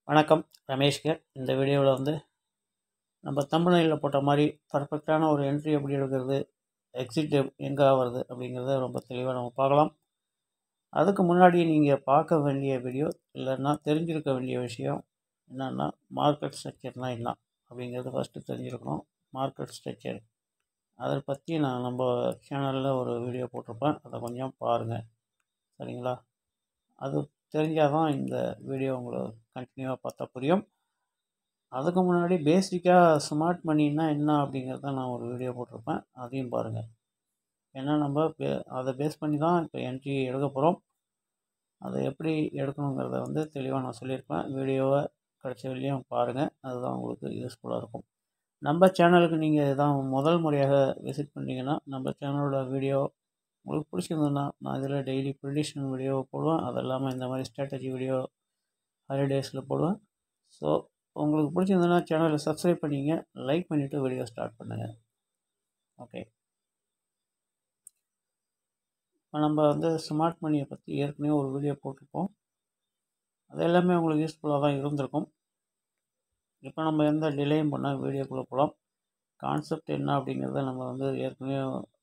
வணக்கம் ரமேஷ்கர் இந்த வீடியோவில் வந்து நம்ம தம்பனையில் போட்ட மாதிரி பர்ஃபெக்டான ஒரு என்ட்ரி எப்படி எடுக்கிறது எக்ஸிட் எங்கே ஆகிறது அப்படிங்கிறத ரொம்ப தெளிவாக நம்ம பார்க்கலாம் அதுக்கு முன்னாடி நீங்கள் பார்க்க வேண்டிய வீடியோ இல்லைன்னா தெரிஞ்சிருக்க வேண்டிய விஷயம் என்னென்னா மார்க்கெட் ஸ்ட்ரக்சர்னால் என்ன அப்படிங்கிறது ஃபஸ்ட்டு தெரிஞ்சிருக்கணும் மார்க்கெட் ஸ்ட்ரக்சர் அதை பற்றி நான் நம்ம சேனலில் ஒரு வீடியோ போட்டிருப்பேன் அதை கொஞ்சம் பாருங்கள் சரிங்களா அது தெரிஞ்சால் தான் இந்த வீடியோ உங்களுக்கு கண்டினியூவாக பார்த்தா புரியும் அதுக்கு முன்னாடி பேசிக்காக ஸ்மார்ட் மணின்னா என்ன அப்படிங்கிறத நான் ஒரு வீடியோ போட்டிருப்பேன் அதையும் பாருங்கள் ஏன்னா நம்ம பே அதை பேஸ் பண்ணி தான் இப்போ என்ட்ரி எடுக்க போகிறோம் அதை எப்படி எடுக்கணுங்கிறத வந்து தெளிவாக நான் சொல்லியிருப்பேன் வீடியோவை கடைசி வரையும் பாருங்கள் அதுதான் உங்களுக்கு யூஸ்ஃபுல்லாக இருக்கும் நம்ம சேனலுக்கு நீங்கள் இதான் முதல் முறையாக விசிட் பண்ணிங்கன்னா நம்ம சேனலோட வீடியோ உங்களுக்கு பிடிச்சிருந்ததுன்னா நான் இதில் டெய்லி ப்ரிடிஷன் வீடியோ போடுவேன் அது இல்லாமல் இந்த மாதிரி ஸ்ட்ராட்டஜி வீடியோ ஹாலிடேஸில் போடுவேன் ஸோ உங்களுக்கு பிடிச்சிருந்ததுன்னா சேனலை சப்ஸ்கிரைப் பண்ணிங்க லைக் பண்ணிவிட்டு வீடியோ ஸ்டார்ட் பண்ணுங்கள் ஓகே இப்போ நம்ம வந்து ஸ்மார்ட் மணியை பற்றி ஏற்கனவே ஒரு வீடியோ போட்டிருப்போம் அது எல்லாமே உங்களுக்கு யூஸ்ஃபுல்லாக தான் இருந்திருக்கும் இப்போ நம்ம எந்த டிலேயும் பண்ணால் வீடியோக்குள்ளே போகலாம் கான்செப்ட் என்ன அப்படிங்கிறத நம்ம வந்து ஏற்கனவே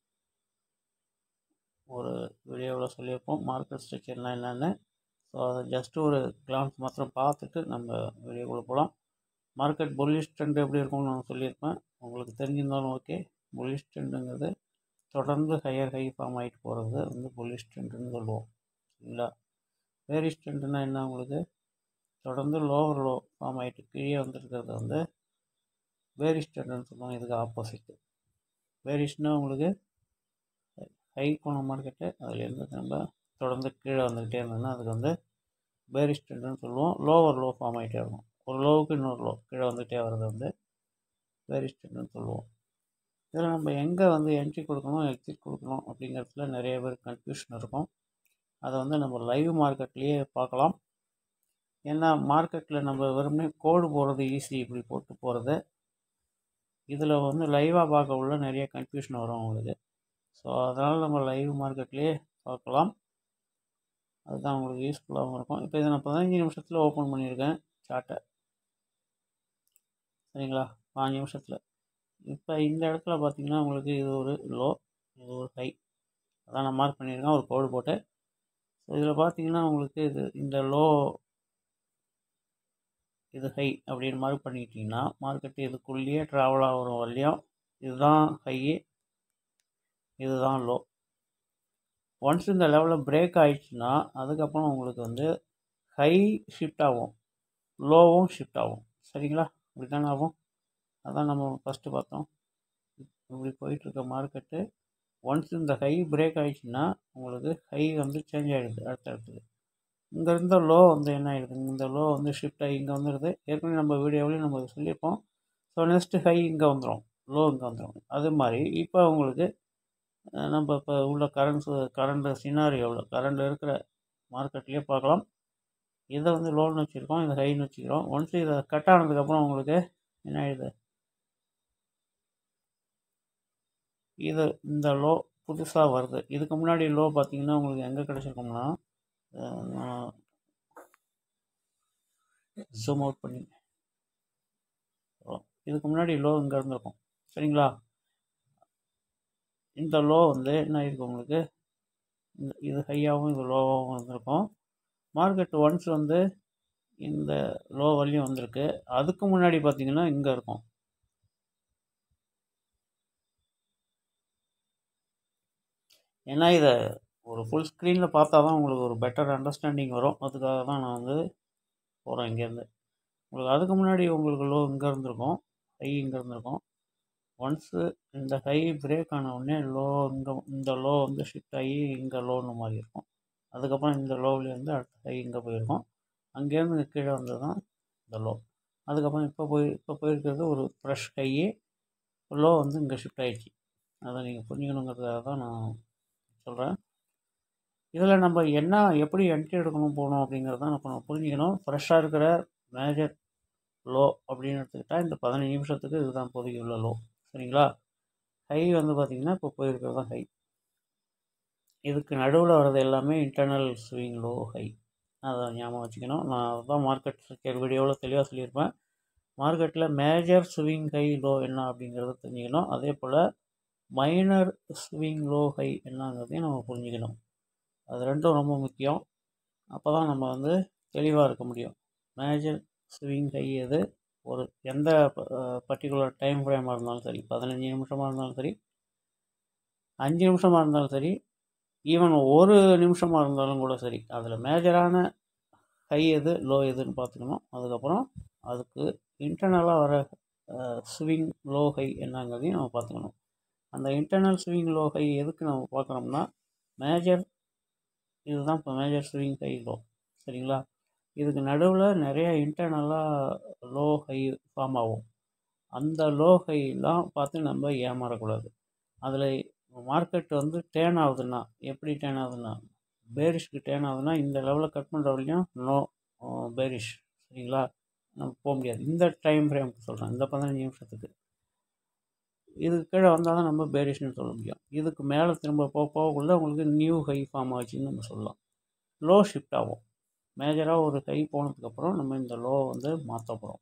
ஒரு வீடியோவில் சொல்லியிருப்போம் மார்க்கெட் ஸ்ட்ரக்சர்னால் என்னென்னு ஸோ அதை ஜஸ்ட்டு ஒரு கிளான்ஸ் மாத்திரம் பார்த்துட்டு நம்ம வீடியோக்குள்ளே போகலாம் மார்க்கெட் புல்லிஷ் ட்ரெண்ட் எப்படி இருக்கும்னு நான் சொல்லியிருப்பேன் உங்களுக்கு தெரிஞ்சிருந்தாலும் ஓகே புல்லிஷ் ட்ரெண்டுங்கிறது தொடர்ந்து ஹையர் ஹை ஃபார்ம் ஆகிட்டு போகிறது வந்து புல்லிஷ் ட்ரெண்டுன்னு சொல்லுவோம் சரிங்களா வேரிஷ் ட்ரெண்டுனா என்ன உங்களுக்கு தொடர்ந்து லோவர் லோ ஃபார்ம் ஆகிட்டு கீழே வந்துருக்கிறது வந்து வேரிஷ் ட்ரெண்டுன்னு சொல்லுவாங்க இதுக்கு ஆப்போசிட்டு வேரிஷ்னா உங்களுக்கு ஹை போன மார்க்கெட்டு அதுலேருந்து நம்ம தொடர்ந்து கீழே வந்துக்கிட்டே இருந்ததுன்னா அதுக்கு வந்து பேரிஷ் ட்ரெண்டுன்னு சொல்லுவோம் லோவர் லோ ஃபார்ம் ஆகிட்டே இருக்கும் ஒரு லோவுக்கு இன்னொரு லோ கீழே வந்துகிட்டே வர்றது வந்து பேரிஷ் ட்ரெண்டுன்னு சொல்லுவோம் இதில் நம்ம எங்கே வந்து என்ட்ரி கொடுக்கணும் எக்ஸிட் கொடுக்கணும் அப்படிங்கிறதுல நிறைய பேர் கன்ஃபியூஷன் இருக்கும் அதை வந்து நம்ம லைவ் மார்க்கெட்லேயே பார்க்கலாம் ஏன்னா மார்க்கெட்டில் நம்ம வெறுமனே கோடு போடுறது ஈஸி இப்படி போட்டு போகிறது இதில் வந்து லைவாக பார்க்க உள்ள நிறைய கன்ஃபியூஷன் வரும் உங்களுக்கு ஸோ அதனால் நம்ம லைவ் மார்க்கெட்லேயே பார்க்கலாம் அதுதான் உங்களுக்கு யூஸ்ஃபுல்லாகவும் இருக்கும் இப்போ இதை நான் பதினஞ்சு நிமிஷத்தில் ஓப்பன் பண்ணியிருக்கேன் சார்ட்டை சரிங்களா பாஞ்சு நிமிஷத்தில் இப்போ இந்த இடத்துல பார்த்தீங்கன்னா உங்களுக்கு இது ஒரு லோ இது ஒரு ஹை அதான் நான் மார்க் பண்ணியிருக்கேன் ஒரு கோடு போட்டு ஸோ இதில் பார்த்தீங்கன்னா உங்களுக்கு இது இந்த லோ இது ஹை அப்படின்னு மார்க் பண்ணிக்கிட்டிங்கன்னா மார்க்கெட்டு இதுக்குள்ளேயே ட்ராவல் ஆகிற வரலையும் இதுதான் ஹை இதுதான் லோ ஒன்ஸ் இந்த லெவலில் பிரேக் ஆயிடுச்சுன்னா அதுக்கப்புறம் உங்களுக்கு வந்து ஹை ஷிஃப்ட் ஆகும் லோவும் ஷிஃப்ட் ஆகும் சரிங்களா இப்படி தானே ஆகும் அதான் நம்ம ஃபஸ்ட்டு பார்த்தோம் இப்படி போயிட்டுருக்க மார்க்கெட்டு ஒன்ஸ் இந்த ஹை பிரேக் ஆகிடுச்சுன்னா உங்களுக்கு ஹை வந்து சேஞ்ச் ஆகிடுது அடுத்த இடத்துக்கு இங்கே இருந்த லோ வந்து என்ன ஆகிடுது இந்த லோ வந்து ஷிஃப்ட் ஆகி இங்கே வந்துடுது ஏற்கனவே நம்ம வீடியோவிலையும் நம்ம சொல்லியிருப்போம் ஸோ நெக்ஸ்ட்டு ஹை இங்கே வந்துடும் லோ இங்கே வந்துடும் அது மாதிரி இப்போ உங்களுக்கு நம்ம இப்போ உள்ள கரண்ட்ஸ் கரண்ட் சினாரியோவில் கரண்ட் இருக்கிற மார்க்கெட்லேயே பார்க்கலாம் இதை வந்து லோன்னு வச்சுருக்கோம் இதை ஹைன்னு வச்சுக்கிறோம் ஒன்ஸ் இதை கட் ஆனதுக்கப்புறம் உங்களுக்கு என்ன ஆகிடுது இது இந்த லோ புதுசாக வருது இதுக்கு முன்னாடி லோ பார்த்தீங்கன்னா உங்களுக்கு எங்கே கிடச்சிருக்கோம்னா ஜூம் அவுட் பண்ணி இதுக்கு முன்னாடி லோ இங்கே இருந்திருக்கும் சரிங்களா இந்த லோ வந்து என்ன ஆகிருக்கு உங்களுக்கு இந்த இது ஹையாகவும் இது லோவாகவும் இருந்திருக்கும் மார்க்கெட் ஒன்ஸ் வந்து இந்த லோ வரையும் வந்திருக்கு அதுக்கு முன்னாடி பார்த்தீங்கன்னா இங்கே இருக்கும் ஏன்னா இதை ஒரு ஃபுல் ஸ்க்ரீனில் பார்த்தா தான் உங்களுக்கு ஒரு பெட்டர் அண்டர்ஸ்டாண்டிங் வரும் அதுக்காக தான் நான் வந்து போகிறேன் இங்கேருந்து உங்களுக்கு அதுக்கு முன்னாடி உங்களுக்கு லோ இங்கே இருந்திருக்கும் ஹை இங்கே இருந்திருக்கும் ஒன்ஸு இந்த ஹை பிரேக் ஆன உடனே லோ இங்கே இந்த லோ வந்து ஷிஃப்ட் ஆகி இங்கே லோன்னு மாதிரி இருக்கும் அதுக்கப்புறம் இந்த லோவிலேருந்து அடுத்த ஹை இங்கே போயிருக்கும் அங்கேருந்து இங்கே கீழே வந்தது தான் இந்த லோ அதுக்கப்புறம் இப்போ போய் இப்போ போயிருக்கிறது ஒரு ஃப்ரெஷ் ஹை லோ வந்து இங்கே ஷிஃப்ட் ஆகிடுச்சு அதை நீங்கள் புரிஞ்சுக்கணுங்கிறதுக்காக தான் நான் சொல்கிறேன் இதில் நம்ம என்ன எப்படி என்ட்ரி எடுக்கணும் போகணும் அப்படிங்கிறத நம்ம புரிஞ்சுக்கணும் ஃப்ரெஷ்ஷாக இருக்கிற மேஜர் லோ அப்படின்னு எடுத்துக்கிட்டால் இந்த பதினஞ்சு நிமிஷத்துக்கு இதுதான் இப்போதைக்கு உள்ள லோ சரிங்களா ஹை வந்து பார்த்திங்கன்னா இப்போ போயிருக்கிறது தான் ஹை இதுக்கு நடுவில் வர்றது எல்லாமே இன்டர்னல் ஸ்விங் லோ ஹை அதை ஞாபகம் வச்சுக்கணும் நான் அதுதான் மார்க்கெட் ஸ்ட்ரக்சர் வீடியோவில் தெளிவாக சொல்லியிருப்பேன் மார்க்கெட்டில் மேஜர் ஸ்விங் ஹை லோ என்ன அப்படிங்கிறத தெரிஞ்சுக்கணும் அதே போல் மைனர் ஸ்விங் லோ ஹை என்னங்கிறதையும் நம்ம புரிஞ்சுக்கணும் அது ரெண்டும் ரொம்ப முக்கியம் அப்போ தான் நம்ம வந்து தெளிவாக இருக்க முடியும் மேஜர் ஸ்விங் ஹை எது ஒரு எந்த பர்டிகுலர் டைம் ஃப்ரேமாக இருந்தாலும் சரி பதினஞ்சு நிமிஷமாக இருந்தாலும் சரி அஞ்சு நிமிஷமாக இருந்தாலும் சரி ஈவன் ஒரு நிமிஷமாக இருந்தாலும் கூட சரி அதில் மேஜரான ஹை எது லோ எதுன்னு பார்த்துக்கணும் அதுக்கப்புறம் அதுக்கு இன்டர்னலாக வர ஸ்விங் லோ ஹை என்னங்கிறதையும் நம்ம பார்த்துக்கணும் அந்த இன்டர்னல் ஸ்விங் லோ ஹை எதுக்கு நம்ம பார்க்குறோம்னா மேஜர் இதுதான் இப்போ மேஜர் ஸ்விங் ஹை லோ சரிங்களா இதுக்கு நடுவில் நிறைய இன்டர்னலாக லோ ஹை ஃபார்ம் ஆகும் அந்த லோ ஹைலாம் பார்த்து நம்ம ஏமாறக்கூடாது அதில் மார்க்கெட் வந்து டேர்ன் ஆகுதுன்னா எப்படி டேர்ன் ஆகுதுன்னா பேரிஷ்க்கு டேர்ன் ஆகுதுன்னா இந்த லெவலில் கட் பண்ணுற வரையும் நோ பேரிஷ் சரிங்களா நம்ம போக முடியாது இந்த டைம் ஃப்ரேமுக்கு சொல்கிறேன் இந்த பதினஞ்சு நிமிஷத்துக்கு இதுக்கு கீழே வந்தால் தான் நம்ம பேரிஷ்னு சொல்ல முடியும் இதுக்கு மேலே திரும்ப போக போகக்குள்ள உங்களுக்கு நியூ ஹை ஃபார்ம் ஆச்சுன்னு நம்ம சொல்லலாம் லோ ஷிஃப்ட் ஆகும் மேஜராக ஒரு ஹை போனதுக்கப்புறம் நம்ம இந்த லோ வந்து மாற்ற போகிறோம்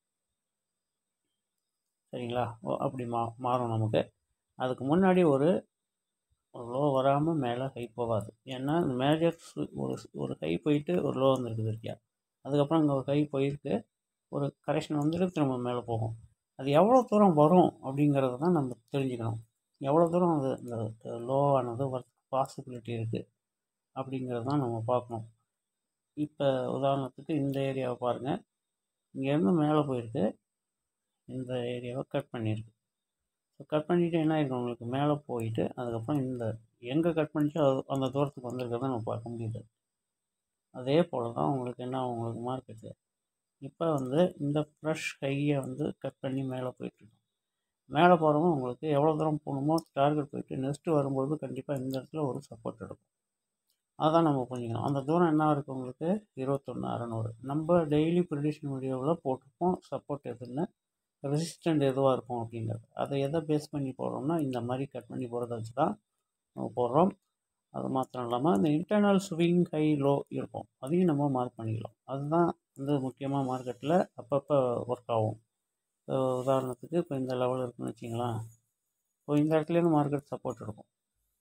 சரிங்களா ஓ அப்படி மா மாறும் நமக்கு அதுக்கு முன்னாடி ஒரு லோ வராமல் மேலே ஹை போகாது ஏன்னா இந்த மேஜர் ஒரு ஒரு ஹை போயிட்டு ஒரு லோ வந்துருக்குது இருக்கியா அதுக்கப்புறம் அங்கே ஒரு ஹை போயிருக்கு ஒரு கரெக்ஷன் வந்துட்டு திரும்ப மேலே போகும் அது எவ்வளோ தூரம் வரும் அப்படிங்கிறத தான் நம்ம தெரிஞ்சுக்கணும் எவ்வளோ தூரம் அது இந்த லோவானது வரதுக்கு பாசிபிலிட்டி இருக்குது அப்படிங்கிறது தான் நம்ம பார்க்கணும் இப்போ உதாரணத்துக்கு இந்த ஏரியாவை பாருங்கள் இங்கேருந்து மேலே போயிருக்கு இந்த ஏரியாவை கட் பண்ணியிருக்கு ஸோ கட் பண்ணிவிட்டு என்ன ஆயிருக்கும் உங்களுக்கு மேலே போயிட்டு அதுக்கப்புறம் இந்த எங்கே கட் பண்ணிச்சோ அது அந்த தூரத்துக்கு வந்திருக்கிறத நம்ம பார்க்க முடியுது அதே போல் தான் உங்களுக்கு என்ன உங்களுக்கு மார்க்கெட்டு இப்போ வந்து இந்த ஃப்ரெஷ் ஹையை வந்து கட் பண்ணி மேலே போயிட்டுருக்கோம் மேலே போகிறவங்க உங்களுக்கு எவ்வளோ தூரம் போகணுமோ டார்கெட் போயிட்டு நெக்ஸ்ட்டு வரும்போது கண்டிப்பாக இந்த இடத்துல ஒரு சப்போர்ட் எடுக்கும் அதான் நம்ம புரிஞ்சுக்கணும் அந்த தூரம் என்ன இருக்குது உங்களுக்கு இருபத்தொன்று அறநூறு நம்ம டெய்லி ப்ரிடிஷன் வீடியோவில் போட்டிருப்போம் சப்போர்ட் எதுன்னு ரெசிஸ்டண்ட் எதுவாக இருக்கும் அப்படிங்கிறது அதை எதை பேஸ் பண்ணி போடுறோம்னா இந்த மாதிரி கட் பண்ணி போகிறத வச்சு தான் நம்ம போடுறோம் அது மாத்திரம் இல்லாமல் இந்த இன்டர்னல் ஸ்விங் ஹை லோ இருக்கும் அதையும் நம்ம மார்க் பண்ணிக்கலாம் அதுதான் வந்து முக்கியமாக மார்க்கெட்டில் அப்பப்போ ஒர்க் ஆகும் உதாரணத்துக்கு இப்போ இந்த லெவல் இருக்குன்னு வச்சிங்களேன் இப்போ இந்த இடத்துலேருந்து மார்க்கெட் சப்போர்ட் இருக்கும்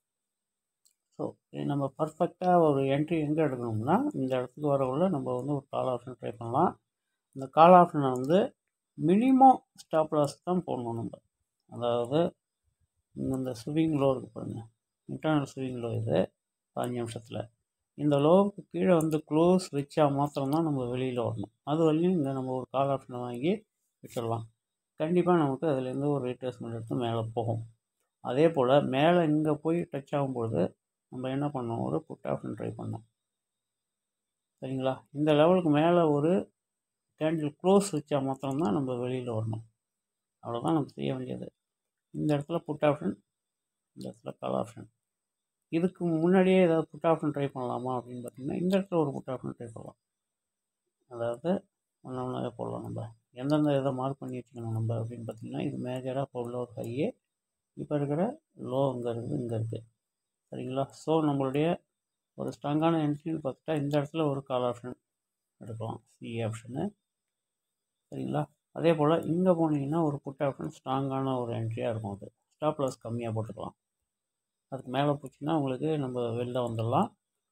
ஸோ நம்ம பர்ஃபெக்டாக ஒரு என்ட்ரி எங்கே எடுக்கணும்னா இந்த இடத்துக்கு வரக்குள்ள நம்ம வந்து ஒரு கால் ஆப்ஷன் ட்ரை பண்ணலாம் இந்த கால் ஆப்ஷனை வந்து மினிமம் ஸ்டாப் லாஸ் தான் போடணும் நம்ம அதாவது இந்த ஸ்விங் லோ இருக்குது பாருங்கள் இன்டர்னல் ஸ்விங் லோ இது பதினஞ்சு நிமிஷத்தில் இந்த லோவுக்கு கீழே வந்து க்ளோஸ் வச்சா மாத்திரம்தான் நம்ம வெளியில் வரணும் அது வரையும் இங்கே நம்ம ஒரு கால் ஆப்ஷனை வாங்கி விட்டுடலாம் கண்டிப்பாக நமக்கு அதுலேருந்து ஒரு ரீட்ரேஸ்மெண்ட் எடுத்து மேலே போகும் அதே போல் மேலே இங்கே போய் டச் ஆகும்பொழுது நம்ம என்ன பண்ணோம் ஒரு புட் ஆப்ஷன் ட்ரை பண்ணோம் சரிங்களா இந்த லெவலுக்கு மேலே ஒரு கேண்டில் க்ளோஸ் வச்சா மாத்திரம்தான் நம்ம வெளியில் வரணும் அவ்வளோதான் நம்ம செய்ய வேண்டியது இந்த இடத்துல புட் ஆப்ஷன் இந்த இடத்துல கால் ஆப்ஷன் இதுக்கு முன்னாடியே ஏதாவது புட் ஆப்ஷன் ட்ரை பண்ணலாமா அப்படின்னு பார்த்தீங்கன்னா இந்த இடத்துல ஒரு புட் ஆப்ஷன் ட்ரை பண்ணலாம் அதாவது ஒன்று ஒன்றாவே போடலாம் நம்ம எந்தெந்த இதை மார்க் பண்ணி வச்சுக்கணும் நம்ம அப்படின்னு பார்த்தீங்கன்னா இது மேஜராக இப்போ உள்ள ஒரு ஹையே இப்போ இருக்கிற லோ இங்கே இருக்குது இங்கே இருக்குது சரிங்களா ஸோ நம்மளுடைய ஒரு ஸ்ட்ராங்கான என்ட்ரின்னு பார்த்துட்டா இந்த இடத்துல ஒரு கால் ஆப்ஷன் எடுக்கலாம் சி ஆப்ஷனு சரிங்களா அதே போல் இங்கே போனீங்கன்னா ஒரு புட் ஆப்ஷன் ஸ்ட்ராங்கான ஒரு என்ட்ரியாக இருக்கும் அது ஸ்டாப் லாஸ் கம்மியாக போட்டுக்கலாம் அதுக்கு மேலே போச்சுன்னா உங்களுக்கு நம்ம வெளில வந்துடலாம்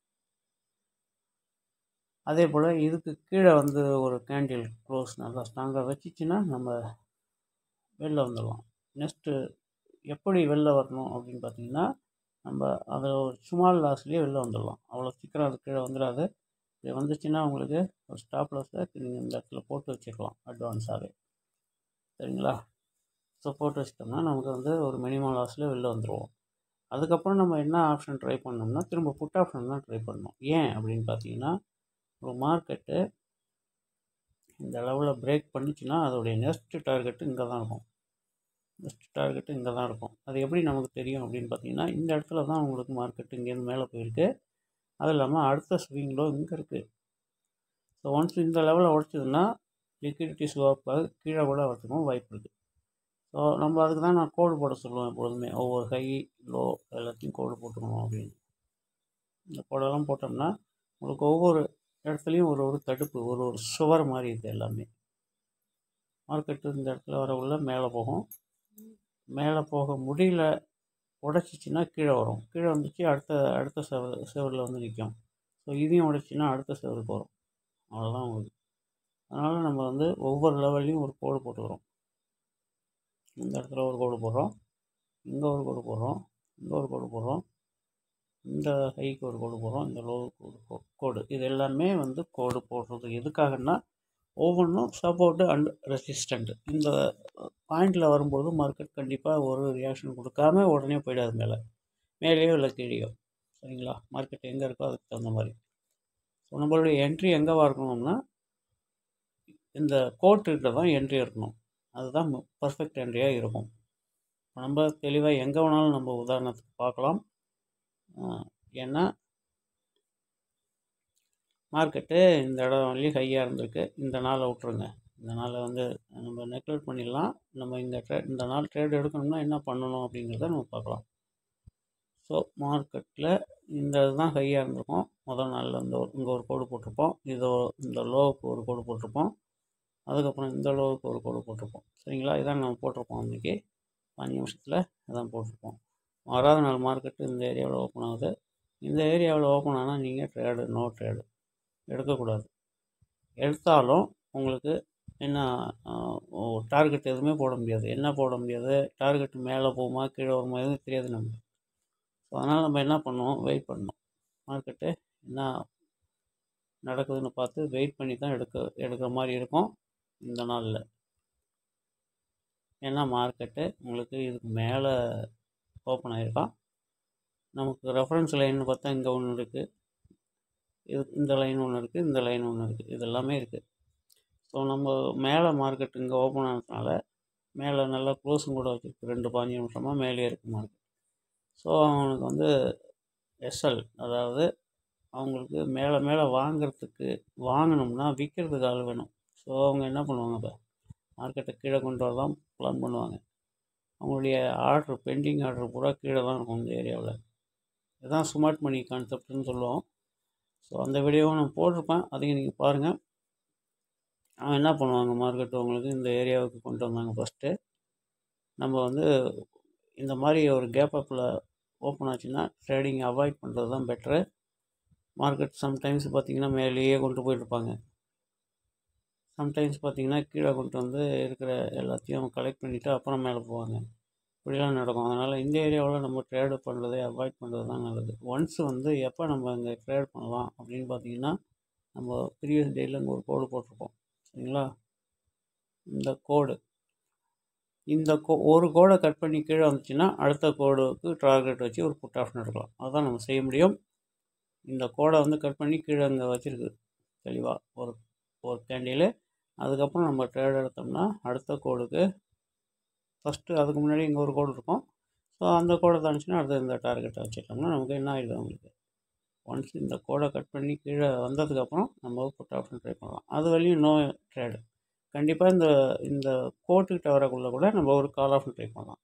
அதே போல் இதுக்கு கீழே வந்து ஒரு கேண்டில் க்ளோஸ் நல்லா ஸ்ட்ராங்காக வச்சிச்சின்னா நம்ம வெளில வந்துடலாம் நெக்ஸ்ட்டு எப்படி வெளில வரணும் அப்படின்னு பார்த்தீங்கன்னா நம்ம அதில் ஒரு சுமால் லாஸ்லேயே வெளில வந்துடலாம் அவ்வளோ சீக்கிரம் அது கீழே வந்துடாது இது வந்துச்சுன்னா உங்களுக்கு ஒரு ஸ்டாப் லாஸை நீங்கள் இந்த இடத்துல போட்டு வச்சுக்கலாம் அட்வான்ஸாகவே சரிங்களா ஸோ போட்டு வச்சிட்டோம்னா நமக்கு வந்து ஒரு மினிமம் லாஸில் வெளில வந்துடுவோம் அதுக்கப்புறம் நம்ம என்ன ஆப்ஷன் ட்ரை பண்ணோம்னா திரும்ப புட் ஆப்ஷன் தான் ட்ரை பண்ணணும் ஏன் அப்படின்னு பார்த்தீங்கன்னா ஒரு மார்க்கெட்டு இந்த லெவலில் பிரேக் பண்ணிச்சுன்னா அதோடைய நெக்ஸ்ட் டார்கெட்டு இங்கே தான் இருக்கும் நெக்ஸ்ட் டார்கெட்டு இங்கே தான் இருக்கும் அது எப்படி நமக்கு தெரியும் அப்படின்னு பார்த்தீங்கன்னா இந்த இடத்துல தான் உங்களுக்கு மார்க்கெட்டு இங்கேருந்து மேலே போயிருக்கு அது இல்லாமல் அடுத்த ஸ்விங்கிலோ இங்கே இருக்குது ஸோ ஒன்ஸ் இந்த லெவலில் உடச்சதுன்னா லிக்விடிட்டி ஸ்லோப்பாக கீழே கூட வரதுக்கும் வாய்ப்பு இருக்குது ஸோ நம்ம அதுக்கு தான் நான் கோடு போட சொல்லுவேன் எப்பொழுதுமே ஒவ்வொரு ஹை லோ எல்லாத்தையும் கோடு போட்டுக்கணும் அப்படின்னு இந்த கோடெல்லாம் போட்டோம்னா உங்களுக்கு ஒவ்வொரு இடத்துலையும் ஒரு ஒரு தடுப்பு ஒரு ஒரு சுவர் மாதிரி இது எல்லாமே மார்க்கெட்டு இந்த இடத்துல வரக்குள்ள மேலே போகும் மேலே போக முடியல உடச்சிச்சின்னா கீழே வரும் கீழே வந்துச்சு அடுத்த அடுத்த செவ செவரில் வந்து நிற்கும் ஸோ இதையும் உடச்சின்னா அடுத்த செவருக்கு வரும் அவ்வளோதான் உங்களுக்கு அதனால் நம்ம வந்து ஒவ்வொரு லெவல்லையும் ஒரு கோடு போட்டுக்கிறோம் இந்த இடத்துல ஒரு கோடு போடுறோம் இங்கே ஒரு கோடு போடுறோம் இங்கே ஒரு கோடு போடுறோம் இந்த ஹைக்கு ஒரு கோடு போடுறோம் இந்த லோவுக்கு ஒரு கோ கோடு இது எல்லாமே வந்து கோடு போடுறது எதுக்காகன்னா ஒவ்வொன்றும் சப்போர்ட்டு அண்ட் ரெசிஸ்டண்ட் இந்த பாயிண்டில் வரும்போது மார்க்கெட் கண்டிப்பாக ஒரு ரியாக்ஷன் கொடுக்காம உடனே போயிடாது மேலே மேலேயோ இல்லை கீழேயோ சரிங்களா மார்க்கெட் எங்கே இருக்கோ அதுக்கு தகுந்த மாதிரி ஸோ நம்மளுடைய என்ட்ரி எங்கேவா இருக்கணும்னா இந்த கோட்டுக்கிட்ட தான் என்ட்ரி இருக்கணும் அதுதான் பர்ஃபெக்ட் என்ட்ரியாக இருக்கும் இப்போ நம்ம தெளிவாக எங்கே வேணாலும் நம்ம உதாரணத்துக்கு பார்க்கலாம் ஏன்னா மார்க்கெட்டு இந்த இடம் வரலையும் ஹையாக இருந்திருக்கு இந்த நாளை விட்ருங்க இந்த நாளை வந்து நம்ம நெக்லெக்ட் பண்ணிடலாம் நம்ம இந்த ட்ரே இந்த நாள் ட்ரேட் எடுக்கணும்னா என்ன பண்ணணும் அப்படிங்கிறத நம்ம பார்க்கலாம் ஸோ மார்க்கெட்டில் இந்த இதுதான் ஹையாக இருந்திருக்கும் முதல் நாளில் இந்த ஒரு இங்கே ஒரு கோடு போட்டிருப்போம் இதோ இந்த லோவுக்கு ஒரு கோடு போட்டிருப்போம் அதுக்கப்புறம் இந்த லோவுக்கு ஒரு கோடு போட்டிருப்போம் சரிங்களா இதான் நம்ம போட்டிருப்போம் அன்றைக்கி அஞ்சு நிமிஷத்தில் இதான் போட்டிருப்போம் வராத நாள் மார்க்கெட்டு இந்த ஏரியாவில் ஓப்பன் ஆகுது இந்த ஏரியாவில் ஓப்பன் ஆனால் நீங்கள் ட்ரேடு நோ ட்ரேடு எடுக்கக்கூடாது எடுத்தாலும் உங்களுக்கு என்ன டார்கெட் எதுவுமே போட முடியாது என்ன போட முடியாது டார்கெட் மேலே போகுமா கீழே வருமா எதுவும் தெரியாது நமக்கு ஸோ அதனால் நம்ம என்ன பண்ணுவோம் வெயிட் பண்ணணும் மார்க்கெட்டு என்ன நடக்குதுன்னு பார்த்து வெயிட் பண்ணி தான் எடுக்க எடுக்கிற மாதிரி இருக்கும் இந்த நாளில் ஏன்னா மார்க்கெட்டு உங்களுக்கு இதுக்கு மேலே ஓப்பன் ஆகிருக்கான் நமக்கு ரெஃபரன்ஸ் லைன்னு பார்த்தா இங்கே ஒன்று இருக்குது இது இந்த லைன் ஒன்று இருக்குது இந்த லைன் ஒன்று இருக்குது இது எல்லாமே இருக்குது ஸோ நம்ம மேலே மார்க்கெட் இங்கே ஓப்பன் ஆனதுனால மேலே நல்லா க்ளோஸும் கூட வச்சுருக்கு ரெண்டு பாஞ்சு நிமிஷமாக மேலே இருக்குது மார்க்கெட் ஸோ அவனுக்கு வந்து எஸ்எல் அதாவது அவங்களுக்கு மேலே மேலே வாங்கிறதுக்கு வாங்கணும்னா விற்கிறதுக்கு ஆள் வேணும் ஸோ அவங்க என்ன பண்ணுவாங்க இப்போ மார்க்கெட்டை கீழே கொண்டு வரதான் பிளான் பண்ணுவாங்க அவங்களுடைய ஆர்டர் பெண்டிங் ஆர்டர் பூரா கீழே தான் இருக்கும் இந்த ஏரியாவில் இதுதான் ஸ்மார்ட் மணி கான்செப்ட்னு சொல்லுவோம் ஸோ அந்த வீடியோவும் நான் போட்டிருப்பேன் அதையும் நீங்கள் பாருங்கள் அவன் என்ன பண்ணுவாங்க மார்க்கெட் உங்களுக்கு இந்த ஏரியாவுக்கு கொண்டு வந்தாங்க ஃபஸ்ட்டு நம்ம வந்து இந்த மாதிரி ஒரு கேப் அப்பில் ஓப்பன் ஆச்சுன்னா ட்ரேடிங் அவாய்ட் பண்ணுறது தான் பெட்ரு மார்க்கெட் சம்டைம்ஸ் பார்த்திங்கன்னா மேலேயே கொண்டு போயிட்டுருப்பாங்க சம்டைம்ஸ் பார்த்திங்கன்னா கீழே கொண்டு வந்து இருக்கிற எல்லாத்தையும் கலெக்ட் பண்ணிவிட்டு அப்புறம் மேலே போவாங்க இப்படிலாம் நடக்கும் அதனால் இந்த ஏரியாவில் நம்ம ட்ரேடு பண்ணுறதை அவாய்ட் பண்ணுறது தான் நல்லது ஒன்ஸ் வந்து எப்போ நம்ம இங்கே ட்ரேட் பண்ணலாம் அப்படின்னு பார்த்தீங்கன்னா நம்ம ப்ரீவியஸ் டேயில் இங்கே ஒரு கோடு போட்டிருப்போம் சரிங்களா இந்த கோடு இந்த கோ ஒரு கோடை கட் பண்ணி கீழே வந்துச்சுன்னா அடுத்த கோடுக்கு டார்கெட் வச்சு ஒரு புட் ஆப்ஷன் எடுக்கலாம் அதுதான் நம்ம செய்ய முடியும் இந்த கோடை வந்து கட் பண்ணி கீழே இங்கே வச்சுருக்கு தெளிவாக ஒரு ஒரு கேண்டில் அதுக்கப்புறம் நம்ம ட்ரேட் எடுத்தோம்னா அடுத்த கோடுக்கு ஃபஸ்ட்டு அதுக்கு முன்னாடி இங்கே ஒரு கோடு இருக்கும் ஸோ அந்த கோடை தாண்டிச்சுன்னா அடுத்து இந்த டார்கெட்டை வச்சுட்டோம்னா நமக்கு என்ன ஆகிடுது உங்களுக்கு ஒன்ஸ் இந்த கோடை கட் பண்ணி கீழே வந்ததுக்கப்புறம் நம்ம புட் ஆப்ஷன் ட்ரை பண்ணலாம் அது வரையும் நோ ட்ரேடு கண்டிப்பாக இந்த இந்த கோட்டுக்கிட்ட வரக்குள்ளே கூட நம்ம ஒரு கால் ஆப்ஷன் ட்ரை பண்ணலாம்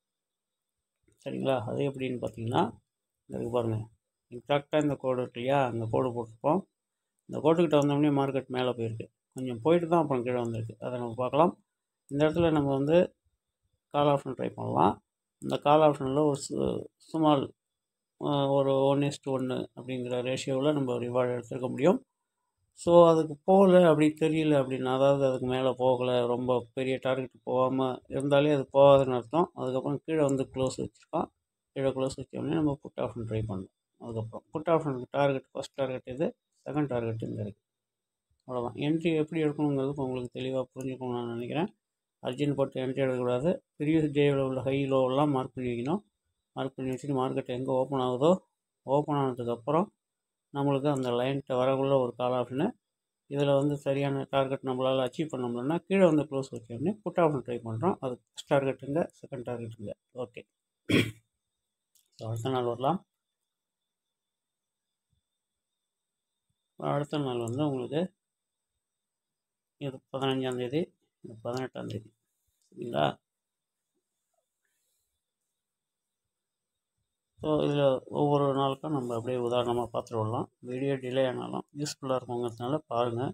சரிங்களா அது எப்படின்னு பார்த்தீங்கன்னா இதுக்கு பாருங்கள் எக்ஸாக்டாக இந்த கோடு இருக்கு இல்லையா அந்த கோடு போட்டிருப்போம் இந்த கோட்டுக்கிட்ட வந்தோடனே மார்க்கெட் மேலே போயிருக்கு கொஞ்சம் போயிட்டு தான் அப்புறம் கீழே வந்திருக்கு அதை நம்ம பார்க்கலாம் இந்த இடத்துல நம்ம வந்து கால் ஆப்ஷன் ட்ரை பண்ணலாம் இந்த கால் ஆப்ஷனில் ஒரு சுமால் ஒரு ஒன் இஸ்ட் ஒன்று அப்படிங்கிற ரேஷியோவில் நம்ம ரிவார்டு எடுத்துருக்க முடியும் ஸோ அதுக்கு போகல அப்படி தெரியல அப்படின்னு அதாவது அதுக்கு மேலே போகலை ரொம்ப பெரிய டார்கெட் போகாமல் இருந்தாலே அது போகாதுன்னு அர்த்தம் அதுக்கப்புறம் கீழே வந்து க்ளோஸ் வச்சுருக்கான் கீழே க்ளோஸ் வச்சோடனே நம்ம புட் ஆப்ஷன் ட்ரை பண்ணணும் அதுக்கப்புறம் புட் ஆப்ஷனுக்கு டார்கெட் ஃபஸ்ட் டார்கெட் இது செகண்ட் டார்கெட் இந்த இருக்குது அவ்வளோதான் என்ட்ரி எப்படி எடுக்கணுங்கிறது இப்போ உங்களுக்கு தெளிவாக புரிஞ்சுக்கணும்னு நான் நினைக்கிறேன் அர்ஜென்ட் போட்டு என்ட்ரி எடுக்கக்கூடாது ப்ரீவியஸ் டேவில் உள்ள ஹை லோவெல்லாம் மார்க் பண்ணி வைக்கணும் மார்க் பண்ணி வச்சுட்டு மார்க்கெட் எங்கே ஓப்பன் ஆகுதோ ஓப்பன் ஆனதுக்கப்புறம் நம்மளுக்கு அந்த லைன்கிட்ட வரக்குள்ள ஒரு கால் ஆப்ஷனு இதில் வந்து சரியான டார்கெட் நம்மளால் அச்சீவ் பண்ண முடியலன்னா கீழே வந்து க்ளோஸ் வச்சோடனே புட் ஆப்ஷன் ட்ரை பண்ணுறோம் அது ஃபஸ்ட் டார்கெட்டுங்க செகண்ட் டார்கெட்டுங்க ஓகே ஸோ அடுத்த நாள் வரலாம் அடுத்த நாள் வந்து உங்களுக்கு இது பதினஞ்சாந்தேதி இது பதினெட்டாந்தேதி சரிங்களா ஸோ இதில் ஒவ்வொரு நாளுக்கும் நம்ம அப்படியே உதாரணமாக பார்த்துட்டு வரலாம் வீடியோ டிலே ஆனாலும் யூஸ்ஃபுல்லாக இருக்குங்கிறதுனால பாருங்கள்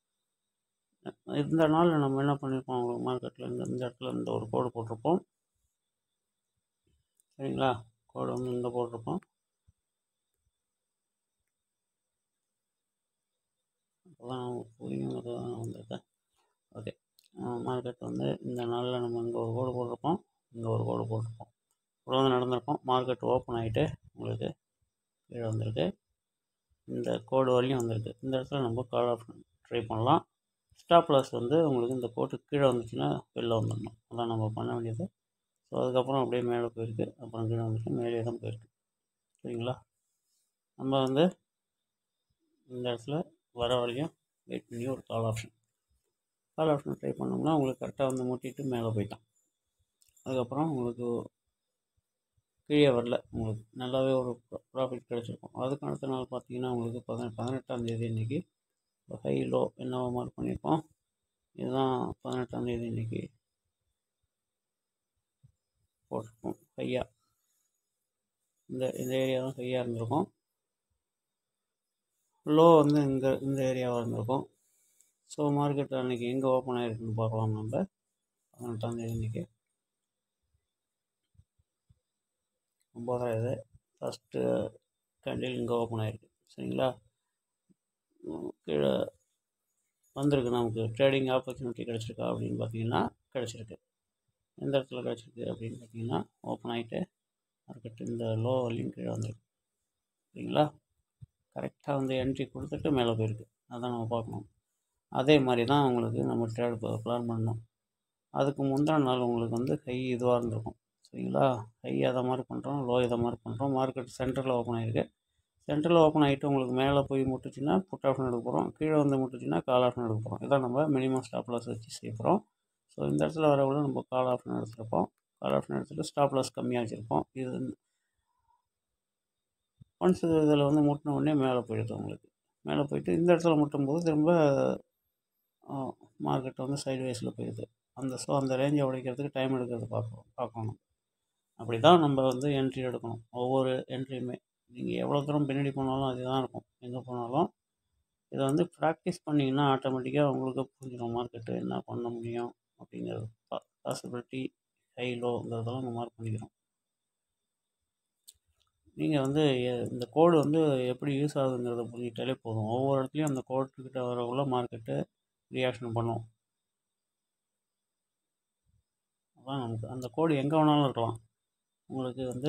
இந்த நாளில் நம்ம என்ன பண்ணியிருப்போம் உங்களுக்கு மார்க்கெட்டில் இந்த இந்த இடத்துல இந்த ஒரு கோடு போட்டிருப்போம் சரிங்களா கோடு வந்து இங்கே போட்டிருப்போம் அப்போதான் புரியுங்கிறது தான் வந்திருக்கேன் ஓகே மார்க்கெட் வந்து இந்த நாளில் நம்ம இங்கே ஒரு கோடு போட்டிருப்போம் இங்கே ஒரு கோடு போட்டிருப்போம் இவ்வளோ வந்து நடந்திருப்போம் மார்க்கெட் ஓப்பன் ஆகிட்டு உங்களுக்கு கீழே வந்திருக்கு இந்த கோடு வரையும் வந்திருக்கு இந்த இடத்துல நம்ம கால் ஆஃப் ட்ரை பண்ணலாம் ஸ்டாப் லாஸ் வந்து உங்களுக்கு இந்த கோட்டு கீழே வந்துச்சுன்னா வெளில வந்துடணும் அதான் நம்ம பண்ண வேண்டியது ஸோ அதுக்கப்புறம் அப்படியே மேலே போயிருக்கு அப்புறம் கீழே வந்துட்டு மேலே தான் போயிருக்கு சரிங்களா நம்ம வந்து இந்த இடத்துல வர வரையும் வெயிட் பண்ணி ஒரு call option call option try பண்ணோம்னா உங்களுக்கு கரெக்டாக வந்து முட்டிட்டு மேலே போயிட்டான் அதுக்கப்புறம் உங்களுக்கு கீழே வரல உங்களுக்கு நல்லாவே ஒரு ப்ராஃபிட் கிடச்சிருக்கும் அதுக்கு அடுத்த நாள் பார்த்தீங்கன்னா உங்களுக்கு பதினெ பதினெட்டாம் தேதி இன்றைக்கி ஹை லோ என்னவோ மார்க் பண்ணியிருப்போம் இதுதான் பதினெட்டாம் தேதி இன்றைக்கி போட்டிருப்போம் ஹையாக இந்த இந்த ஏரியா தான் ஹையாக இருந்திருக்கும் லோ வந்து இங்கே இந்த ஏரியாவாக இருந்திருக்கும் ஸோ மார்க்கெட் அன்றைக்கி எங்கே ஓப்பன் ஆகிருக்குன்னு பார்க்கலாம் நம்ம பதினெட்டாம் தேதி இன்றைக்கி ஒம்பதாயிரம் இது ஃபஸ்ட்டு கேண்டில் இங்கே ஓப்பன் ஆகிருக்கு சரிங்களா கீழே வந்திருக்கு நமக்கு ட்ரேடிங் ஆப்பர்ச்சுனிட்டி கிடச்சிருக்கா அப்படின்னு பார்த்தீங்கன்னா கிடச்சிருக்கு எந்த இடத்துல கிடச்சிருக்கு அப்படின்னு பார்த்தீங்கன்னா ஓப்பன் ஆகிட்டு மார்க்கெட் இந்த லோ வரையும் கீழே வந்திருக்கு சரிங்களா கரெக்டாக வந்து என்ட்ரி கொடுத்துட்டு மேலே போயிருக்கு அதான் நம்ம பார்க்கணும் அதே மாதிரி தான் உங்களுக்கு நம்ம ட்ரேட் பிளான் பண்ணணும் அதுக்கு முந்தின நாள் உங்களுக்கு வந்து ஹை இதுவாக இருந்திருக்கும் சரிங்களா ஹை அதை மாதிரி பண்ணுறோம் லோ இதை மாதிரி பண்ணுறோம் மார்க்கெட் சென்டரில் ஓப்பன் ஆகிருக்கு சென்டரில் ஓப்பன் ஆகிட்டு உங்களுக்கு மேலே போய் முட்டுச்சுன்னா புட் ஆப்ஷன் எடுக்க போகிறோம் கீழே வந்து முட்டுச்சுன்னா கால் ஆப்ஷன் எடுக்க போகிறோம் இதான் நம்ம மினிமம் ஸ்டாப் லாஸ் வச்சு செய்ய போகிறோம் ஸோ இந்த இடத்துல வரவங்களும் நம்ம கால் ஆப்ஷன் எடுத்துருப்போம் கால் ஆப்ஷன் எடுத்துகிட்டு ஸ்டாப் லாஸ் கம்மியாக வச்சுருப்போம் இது ஒன்ஸ் இதில் வந்து முட்டின உடனே மேலே போயிடுது உங்களுக்கு மேலே போயிட்டு இந்த இடத்துல முட்டும்போது திரும்ப மார்க்கெட் வந்து சைடு வேஸில் போயிடுது அந்த ஸோ அந்த ரேஞ்சை உடைக்கிறதுக்கு டைம் எடுக்கிறது பார்க்கணும் பார்க்கணும் அப்படி தான் நம்ம வந்து என்ட்ரி எடுக்கணும் ஒவ்வொரு என்ட்ரியுமே நீங்கள் எவ்வளோ தூரம் பின்னாடி போனாலும் அதுதான் இருக்கும் எங்கே போனாலும் இதை வந்து ப்ராக்டிஸ் பண்ணிங்கன்னா ஆட்டோமேட்டிக்காக உங்களுக்கு புரிஞ்சிடும் மார்க்கெட்டு என்ன பண்ண முடியும் அப்படிங்கிறது பாசிபிலிட்டி ஹை லோங்கிறதெல்லாம் நம்ம மார்க் பண்ணிக்கிறோம் நீங்கள் வந்து இந்த கோடு வந்து எப்படி யூஸ் ஆகுதுங்கிறத புரிஞ்சிட்டாலே போதும் ஒவ்வொரு இடத்துலையும் அந்த கோட்டுக்கிட்ட வரக்குள்ள மார்க்கெட்டு ரியாக்ஷன் பண்ணும் அதான் நமக்கு அந்த கோடு எங்கே வேணாலும் இருக்கலாம் உங்களுக்கு வந்து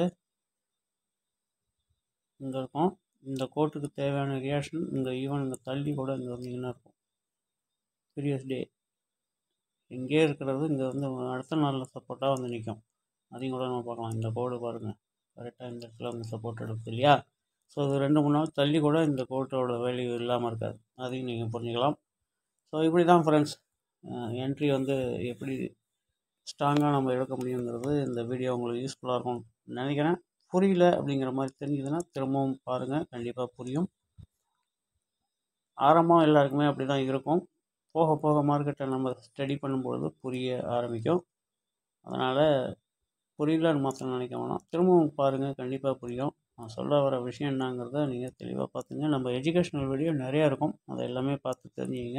இங்கே இருக்கும் இந்த கோட்டுக்கு தேவையான ரியாக்ஷன் இங்கே ஈவன் இங்கே தள்ளி கூட இங்கே வந்தீங்கன்னா இருக்கும் ப்ரீவியஸ் டே இங்கே இருக்கிறது இங்கே வந்து அடுத்த நாளில் சப்போர்ட்டாக வந்து நிற்கும் அதையும் கூட நம்ம பார்க்கலாம் இந்த கோடு பாருங்கள் கரெக்டாக இந்த இடத்துல வந்து சப்போர்ட் எடுக்குது இல்லையா ஸோ இது ரெண்டு மூணு நாள் தள்ளி கூட இந்த கோட்டோட வேல்யூ இல்லாமல் இருக்காது அதையும் நீங்கள் புரிஞ்சுக்கலாம் ஸோ இப்படி தான் ஃப்ரெண்ட்ஸ் என்ட்ரி வந்து எப்படி ஸ்ட்ராங்காக நம்ம எடுக்க முடியுங்கிறது இந்த வீடியோ உங்களுக்கு யூஸ்ஃபுல்லாக இருக்கும்னு நினைக்கிறேன் புரியல அப்படிங்கிற மாதிரி தெரிஞ்சதுன்னா திரும்பவும் பாருங்கள் கண்டிப்பாக புரியும் ஆரம்பம் எல்லாருக்குமே அப்படி தான் இருக்கும் போக போக மார்க்கெட்டை நம்ம ஸ்டடி பண்ணும்பொழுது புரிய ஆரம்பிக்கும் அதனால் புரியலன்னு மாத்திரம் நினைக்க வேணாம் திரும்பவும் பாருங்கள் கண்டிப்பாக புரியும் நான் சொல்ல வர விஷயம் என்னங்கிறத நீங்கள் தெளிவாக பார்த்துங்க நம்ம எஜுகேஷ்னல் வீடியோ நிறையா இருக்கும் அதை எல்லாமே பார்த்து தெரிஞ்சுக்கிங்க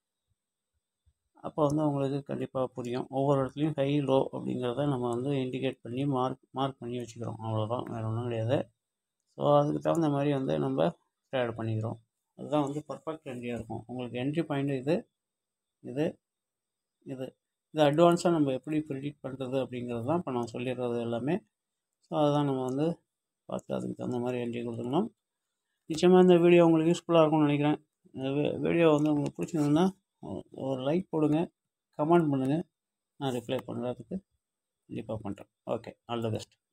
அப்போ வந்து உங்களுக்கு கண்டிப்பாக புரியும் ஒவ்வொரு இடத்துலையும் ஹை லோ அப்படிங்கிறத நம்ம வந்து இண்டிகேட் பண்ணி மார்க் மார்க் பண்ணி வச்சுக்கிறோம் அவ்வளோதான் வேறு ஒன்றும் கிடையாது ஸோ அதுக்கு தகுந்த மாதிரி வந்து நம்ம ட்ரேட் பண்ணிக்கிறோம் அதுதான் வந்து பர்ஃபெக்ட் என்ட்ரியாக இருக்கும் உங்களுக்கு என்ட்ரி பாயிண்ட் இது இது இது இது அட்வான்ஸாக நம்ம எப்படி ப்ரிடிக்ட் பண்ணுறது அப்படிங்கிறது தான் இப்போ நான் சொல்லிடுறது எல்லாமே ஸோ அதுதான் நம்ம வந்து பார்த்து அதுக்கு தகுந்த மாதிரி என்ட்ரி கொடுத்துக்கணும் நிச்சயமாக இந்த வீடியோ உங்களுக்கு யூஸ்ஃபுல்லாக இருக்கும்னு நினைக்கிறேன் இந்த வீடியோ வந்து உங்களுக்கு பிடிச்சிருந்ததுன்னா ஒரு லைக் போடுங்க கமெண்ட் பண்ணுங்கள் நான் ரிப்ளை பண்ணுறதுக்கு கண்டிப்பாக பண்ணுறேன் ஓகே ஆல் த பெஸ்ட்